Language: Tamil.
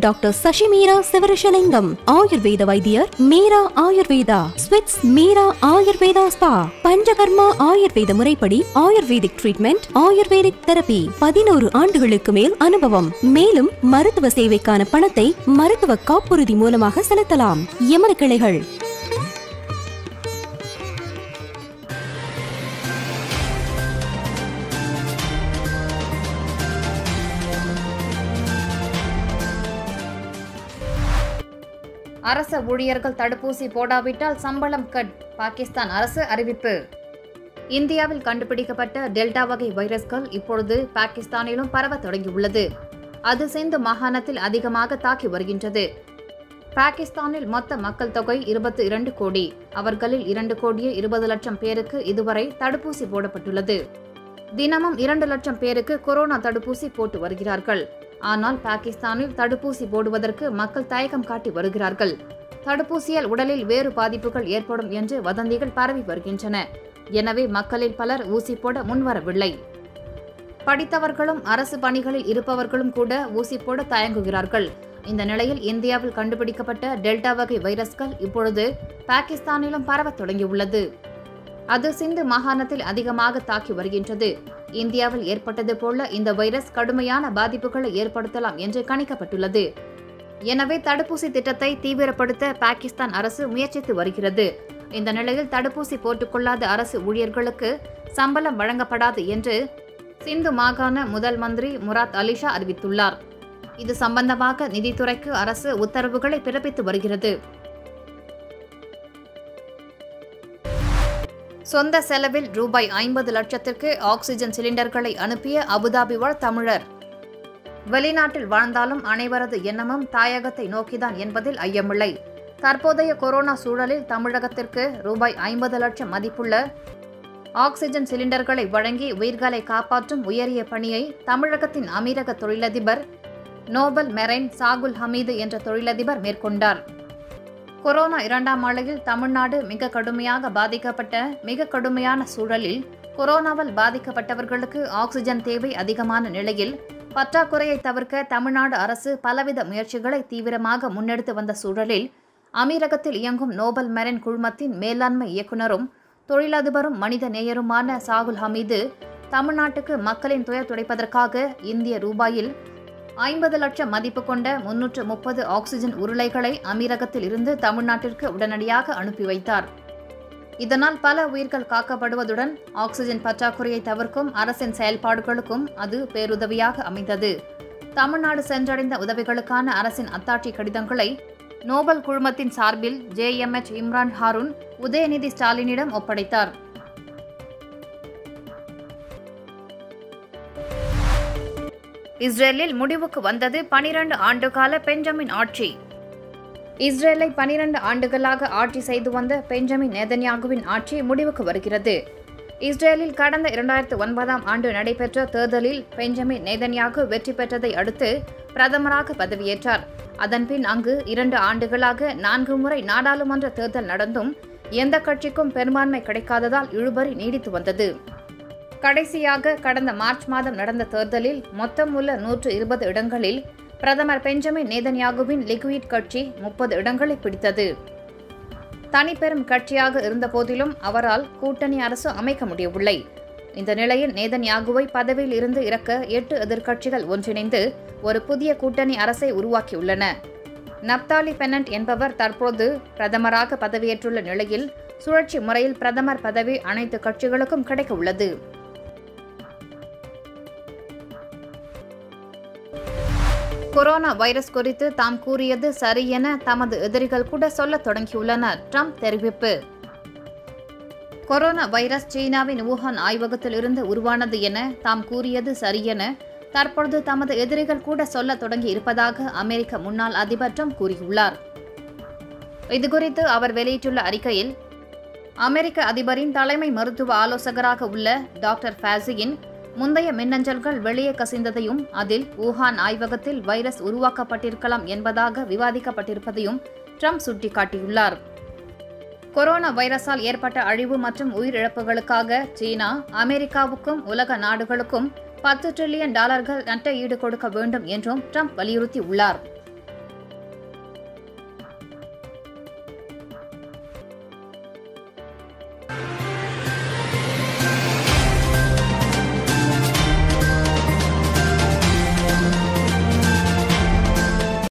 டாக்டர் சசி மீரா சிவரசலிங்கம் ஆயுர்வேத வைத்தியர் மீரா ஆயுர்வேதா ஸ்விட்ஸ் மீரா ஆயுர்வேதா ஸ்பா பஞ்சகர்மா ஆயுர்வேத முறைப்படி ஆயுர்வேதிக் ட்ரீட்மெண்ட் ஆயுர்வேதிக் தெரபி பதினோரு ஆண்டுகளுக்கு மேல் அனுபவம் மேலும் மருத்துவ சேவைக்கான பணத்தை மருத்துவ காப்புறுதி மூலமாக செலுத்தலாம் எமது கிளைகள் அரச ஊழியர்கள் தடுப்பூசி போடாவிட்டால் சம்பளம் கட் பாகிஸ்தான் அரசு அறிவிப்பு இந்தியாவில் கண்டுபிடிக்கப்பட்ட டெல்டா வகை வைரஸ்கள் இப்பொழுது பாகிஸ்தானிலும் பரவ தொடங்கியுள்ளது அது சிந்து மாகாணத்தில் அதிகமாக தாக்கி வருகின்றது பாகிஸ்தானில் மொத்த மக்கள் தொகை இருபத்தி இரண்டு கோடி அவர்களில் இரண்டு கோடியே இருபது லட்சம் பேருக்கு இதுவரை தடுப்பூசி போடப்பட்டுள்ளது தினமும் இரண்டு லட்சம் பேருக்கு கொரோனா தடுப்பூசி போட்டு வருகிறார்கள் ஆனால் பாகிஸ்தானில் தடுப்பூசி போடுவதற்கு மக்கள் தயக்கம் காட்டி வருகிறார்கள் தடுப்பூசியால் உடலில் வேறு பாதிப்புகள் ஏற்படும் என்று வதந்திகள் பரவி வருகின்றன எனவே மக்களில் பலர் ஊசி போட முன்வரவில்லை படித்தவர்களும் அரசு பணிகளில் இருப்பவர்களும் கூட ஊசி போட தயங்குகிறார்கள் இந்த நிலையில் இந்தியாவில் கண்டுபிடிக்கப்பட்ட டெல்டா வகை வைரஸ்கள் இப்பொழுது பாகிஸ்தானிலும் பரவத் தொடங்கியுள்ளது அது சிந்து மாகாணத்தில் அதிகமாக தாக்கி வருகின்றது இந்தியாவில் ஏற்பட்டது போல இந்த வைரஸ் கடுமையான பாதிப்புகளை ஏற்படுத்தலாம் என்று கணிக்கப்பட்டுள்ளது எனவே தடுப்பூசி திட்டத்தை தீவிரப்படுத்த பாகிஸ்தான் அரசு முயற்சித்து வருகிறது இந்த நிலையில் தடுப்பூசி போட்டுக்கொள்ளாத அரசு ஊழியர்களுக்கு சம்பளம் வழங்கப்படாது என்று சிந்து மாகாண முதல் மந்திரி முராத் அலிஷா அறிவித்துள்ளார் இது சம்பந்தமாக நிதித்துறைக்கு அரசு உத்தரவுகளை பிறப்பித்து வருகிறது சொந்த செலவில் ரூபாய் ஐம்பது லட்சத்திற்கு ஆக்சிஜன் சிலிண்டர்களை அனுப்பிய அபுதாபி வாழ் தமிழர் வெளிநாட்டில் வாழ்ந்தாலும் அனைவரது எண்ணமும் தாயகத்தை நோக்கிதான் என்பதில் ஐயமில்லை தற்போதைய கொரோனா சூழலில் தமிழகத்திற்கு ரூபாய் ஐம்பது லட்சம் மதிப்புள்ள ஆக்சிஜன் சிலிண்டர்களை வழங்கி உயிர்களை காப்பாற்றும் உயரிய பணியை தமிழகத்தின் அமீரக தொழிலதிபர் நோபல் மெரைன் சாகுல் ஹமீது என்ற தொழிலதிபர் மேற்கொண்டார் கொரோனா இரண்டாம் அலையில் தமிழ்நாடு மிக கடுமையாக பாதிக்கப்பட்ட மிக கடுமையான சூழலில் கொரோனாவால் பாதிக்கப்பட்டவர்களுக்கு ஆக்சிஜன் தேவை அதிகமான நிலையில் பற்றாக்குறையை தவிர்க்க தமிழ்நாடு அரசு பலவித முயற்சிகளை தீவிரமாக முன்னெடுத்து வந்த சூழலில் அமீரகத்தில் இயங்கும் நோபல் மெரைன் குழுமத்தின் மேலாண்மை இயக்குனரும் தொழிலதிபரும் மனித நேயருமான சாகுல் ஹமீது தமிழ்நாட்டுக்கு மக்களின் துயர் துடைப்பதற்காக இந்திய ரூபாயில் ஐம்பது லட்சம் மதிப்பு கொண்ட முன்னூற்று முப்பது ஆக்சிஜன் உருளைகளை அமீரகத்தில் இருந்து தமிழ்நாட்டிற்கு உடனடியாக அனுப்பி வைத்தார் இதனால் பல உயிர்கள் காக்கப்படுவதுடன் ஆக்சிஜன் பற்றாக்குறையை தவிர்க்கும் அரசின் செயல்பாடுகளுக்கும் அது பேருதவியாக அமைந்தது தமிழ்நாடு சென்றடைந்த உதவிகளுக்கான அரசின் அத்தாட்சி கடிதங்களை நோபல் குழுமத்தின் சார்பில் ஜேஎம்எச் இம்ரான் ஹாரூன் உதயநிதி ஸ்டாலினிடம் ஒப்படைத்தார் இஸ்ரேலில் முடிவுக்கு வந்தது பனிரண்டு ஆண்டுகால பெஞ்சமின் ஆட்சி இஸ்ரேலை பனிரண்டு ஆண்டுகளாக ஆட்சி செய்து வந்த பெஞ்சமின் நேதன்யாகுவின் ஆட்சி முடிவுக்கு வருகிறது இஸ்ரேலில் கடந்த இரண்டாயிரத்து ஒன்பதாம் ஆண்டு நடைபெற்ற தேர்தலில் பெஞ்சமின் நேதன்யாகு வெற்றி பெற்றதை அடுத்து பிரதமராக பதவியேற்றார் அதன்பின் அங்கு இரண்டு ஆண்டுகளாக நான்கு முறை நாடாளுமன்ற தேர்தல் நடந்தும் எந்த கட்சிக்கும் பெரும்பான்மை கிடைக்காததால் இழுபறி நீடித்து வந்தது கடைசியாக கடந்த மார்ச் மாதம் நடந்த தேர்தலில் மொத்தம் உள்ள நூற்று இருபது இடங்களில் பிரதமர் பெஞ்சமின் நேதன்யாகுவின் லிக்விட் கட்சி முப்பது இடங்களை பிடித்தது தனிப்பெரும் கட்சியாக இருந்தபோதிலும் அவரால் கூட்டணி அரசு அமைக்க முடியவில்லை இந்த நிலையில் நேதன்யாகுவை பதவியில் இருந்து இறக்க எட்டு எதிர்க்கட்சிகள் ஒன்றிணைந்து ஒரு புதிய கூட்டணி அரசை உருவாக்கியுள்ளன நப்தாலி பெனண்ட் என்பவர் தற்போது பிரதமராக பதவியேற்றுள்ள நிலையில் சுழற்சி முறையில் பிரதமர் பதவி அனைத்து கட்சிகளுக்கும் கிடைக்க உள்ளது கொரோனா வைரஸ் குறித்து தாம் கூறியது சரி என தமது எதிரிகள் கூட சொல்லத் தொடங்கியுள்ளனர் ட்ரம்ப் தெரிவிப்பு கொரோனா வைரஸ் சீனாவின் ஊகான் ஆய்வகத்தில் இருந்து உருவானது என தாம் கூறியது சரியென தற்பொழுது தமது எதிரிகள் கூட சொல்லத் தொடங்கி இருப்பதாக அமெரிக்க முன்னாள் அதிபர் ட்ரம்ப் கூறியுள்ளார் இதுகுறித்து அவர் வெளியிட்டுள்ள அறிக்கையில் அமெரிக்க அதிபரின் தலைமை மருத்துவ ஆலோசகராக உள்ள டாக்டர் ஃபேசியின் முந்தைய மின்னஞ்சல்கள் வெளியே கசிந்ததையும் அதில் ஊகான் ஆய்வகத்தில் வைரஸ் உருவாக்கப்பட்டிருக்கலாம் என்பதாக விவாதிக்கப்பட்டிருப்பதையும் ட்ரம்ப் சுட்டிக்காட்டியுள்ளார் கொரோனா வைரஸால் ஏற்பட்ட அழிவு மற்றும் உயிரிழப்புகளுக்காக சீனா அமெரிக்காவுக்கும் உலக நாடுகளுக்கும் பத்து டிரில்லியன் டாலர்கள் நட்ட ஈடு கொடுக்க வேண்டும் என்றும் ட்ரம்ப் வலியுறுத்தியுள்ளார்